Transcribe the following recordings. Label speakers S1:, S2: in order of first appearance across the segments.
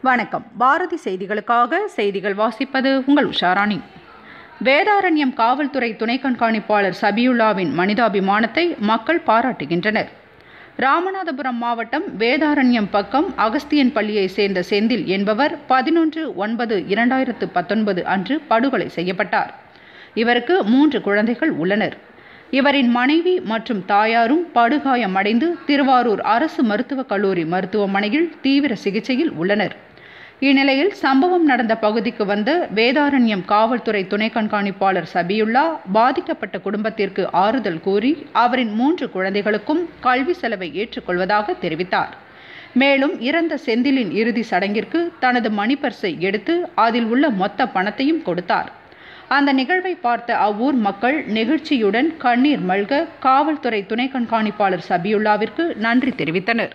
S1: வணக்கம் பாரதி செய்திகளுக்காக செய்திகள் வாசிப்பது உங்கள் உஷாராணி வேதாரண்யம் காவல்துறை துணை கண்காணிப்பாளர் சபியுல்லாவின் மனிதாபிமானத்தை மக்கள் பாராட்டுகின்றனர் ராமநாதபுரம் மாவட்டம் வேதாரண்யம் பக்கம் அகஸ்தியன் பள்ளியை சேர்ந்த செந்தில் என்பவர் பதினொன்று ஒன்பது இரண்டாயிரத்து பத்தொன்பது அன்று படுகொலை செய்யப்பட்டார் இவருக்கு மூன்று குழந்தைகள் உள்ளனர் இவரின் மனைவி மற்றும் தாயாரும் படுகாயமடைந்து திருவாரூர் அரசு மருத்துவக் கல்லூரி மருத்துவமனையில் தீவிர சிகிச்சையில் உள்ளனர் இந்நிலையில் சம்பவம் நடந்த பகுதிக்கு வந்த வேதாரண்யம் காவல்துறை துணை கண்காணிப்பாளர் சபியுல்லா பாதிக்கப்பட்ட குடும்பத்திற்கு ஆறுதல் கூறி அவரின் மூன்று குழந்தைகளுக்கும் கல்வி செலவை ஏற்றுக்கொள்வதாக தெரிவித்தார் மேலும் இறந்த செந்திலின் இறுதி சடங்கிற்கு தனது மணிப்பர்ஸை எடுத்து அதில் உள்ள மொத்த பணத்தையும் கொடுத்தார் அந்த நிகழ்வை பார்த்த அவ்வூர் மக்கள் நெகிழ்ச்சியுடன் கண்ணீர் மல்க காவல்துறை துணை கண்காணிப்பாளர் சபியுல்லாவிற்கு நன்றி தெரிவித்தனர்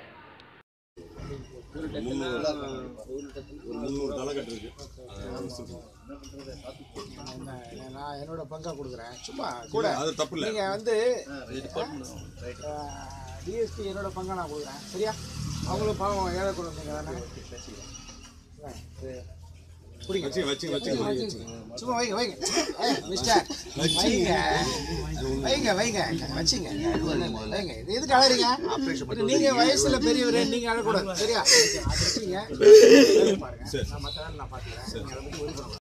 S2: ஒரு முந்நூறு தலைக்கட்டு இருக்கு
S3: நான் என்னோட பங்கா கொடுக்குறேன் சும்மா கூட
S2: அது தப்பு இல்லை
S3: நீங்க வந்து டிஎஸ்பி என்னோட பங்கா நான் கொடுக்குறேன் சரியா அவங்களும் பாவம் ஏழை குழந்தைங்க தானே ஆ, சரி. குடிங்க
S2: வச்சு வச்சு வச்சு
S3: சும்மா வைங்க வைங்க ஏய், மிஸ்டர் வைங்க வைங்க வைங்க வச்சுங்க வைங்க இது எதுக்கு அழறீங்க இது நீங்க வயசுல பெரியவர் நீங்க அழக்கூடாது சரியா வச்சுங்க பாருங்க நான் மற்ற வேலை நான் பார்த்துக்கிறேன் நீங்க அதை பத்தி worry பண்ண வேண்டாம்.